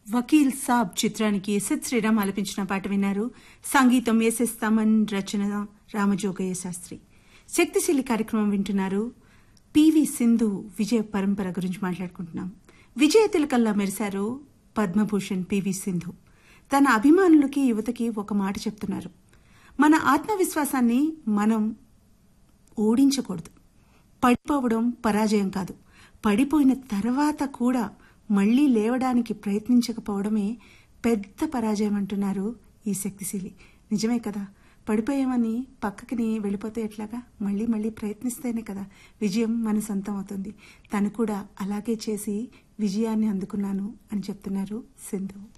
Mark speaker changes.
Speaker 1: వకీల్ సాబ్ చిత్రానికి ఎస్ఎస్ శ్రీరామ్ ఆలపించిన పాట విన్నారు సంగీతం ఎస్ఎస్ తమన్ రచన రామజోగయ్య శాస్త్రి శక్తిశీలి కార్యక్రమం వింటున్నారు పివి సింధు విజయ పరంపర గురించి మాట్లాడుకుంటున్నాం విజయ తిలకల్లా మెరిశారు పద్మభూషణ్ పివి సింధు తన అభిమానులకి యువతకి ఒక మాట చెప్తున్నారు మన ఆత్మవిశ్వాసాన్ని మనం ఓడించకూడదు పడిపోవడం పరాజయం కాదు పడిపోయిన తర్వాత కూడా మళ్లీ లేవడానికి ప్రయత్నించకపోవడమే పెద్ద పరాజయం అంటున్నారు ఈ శక్తిశీలి నిజమే కదా పడిపోయామని పక్కకి వెళ్ళిపోతే ఎట్లాగా మళ్ళీ మళ్ళీ ప్రయత్నిస్తేనే కదా విజయం మన సొంతం అవుతుంది తను కూడా అలాగే చేసి విజయాన్ని అందుకున్నాను అని చెప్తున్నారు సింధు